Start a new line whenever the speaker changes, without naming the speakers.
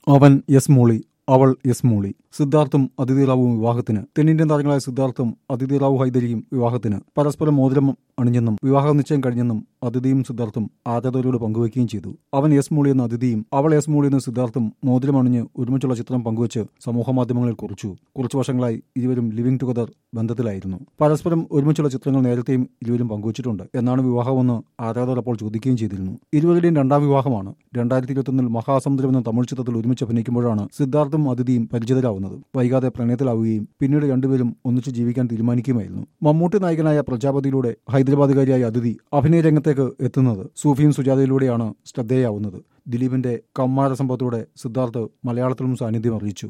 അവൻ എസ് മോളി അവൾ എസ് മോളി സിദ്ധാർത്ഥും അതിഥി റാവുവും വിവാഹത്തിന് തെന്നിന്ത്യൻ താരങ്ങളായ സിദ്ധാർത്ഥും അതിഥി റാവു ഹൈദരിയും വിവാഹത്തിന് പരസ്പരം മോതിരം അണിഞ്ഞെന്നും വിവാഹ നിശ്ചയം കഴിഞ്ഞെന്നും അതിഥിയും സിദ്ധാർത്ഥും ആരാധകരോട് പങ്കുവയ്ക്കുകയും ചെയ്തു അവൻ എസ് മോളി എന്ന അതിഥിയും അവൾ എസ് മോളി എന്ന സിദ്ധാർത്ഥും മോതിരം അണിഞ്ഞ് ഒരുമിച്ചുള്ള ചിത്രം പങ്കുവച്ച് സമൂഹമാധ്യമങ്ങളിൽ കുറിച്ചു കുറച്ചു വർഷങ്ങളായി ഇരുവരും ലിവിംഗ് ടുഗദർ ബന്ധത്തിലായിരുന്നു പരസ്പരം ഒരുമിച്ചുള്ള ചിത്രങ്ങൾ നേരത്തെയും ഇരുവരും പങ്കുവച്ചിട്ടുണ്ട് എന്നാണ് വിവാഹമെന്ന് ആരാധകർ അപ്പോൾ ചോദിക്കുകയും ചെയ്തിരുന്നു ഇരുവരുടെയും രണ്ടാം വിവാഹമാണ് രണ്ടായിരത്തി ഇരുപത്തൊന്നിൽ മഹാസമുദ്രം എന്ന തമിഴ് ചിത്രത്തിൽ ഒരുമിച്ച് അഭിനയിക്കുമ്പോഴാണ് സിദ്ധാർത്ഥും അതിഥിയും പരിചിതരാവുന്നത് വൈകാതെ പ്രണയത്തിലാവുകയും പിന്നീട് രണ്ടുപേരും ഒന്നിച്ച് ജീവിക്കാൻ തീരുമാനിക്കുകയായിരുന്നു മമ്മൂട്ടി നായകനായ പ്രജാപതിയിലൂടെ ഹൈദരാബാദുകാരിയായ അതിഥി അഭിനയ രംഗത്തേക്ക് എത്തുന്നത് സൂഫിയും സുജാതയിലൂടെയാണ് ശ്രദ്ധേയാവുന്നത് ദിലീപിന്റെ കമ്മാര സംഭവത്തോടെ സിദ്ധാർത്ഥ് മലയാളത്തിലും സാന്നിധ്യം അറിയിച്ചു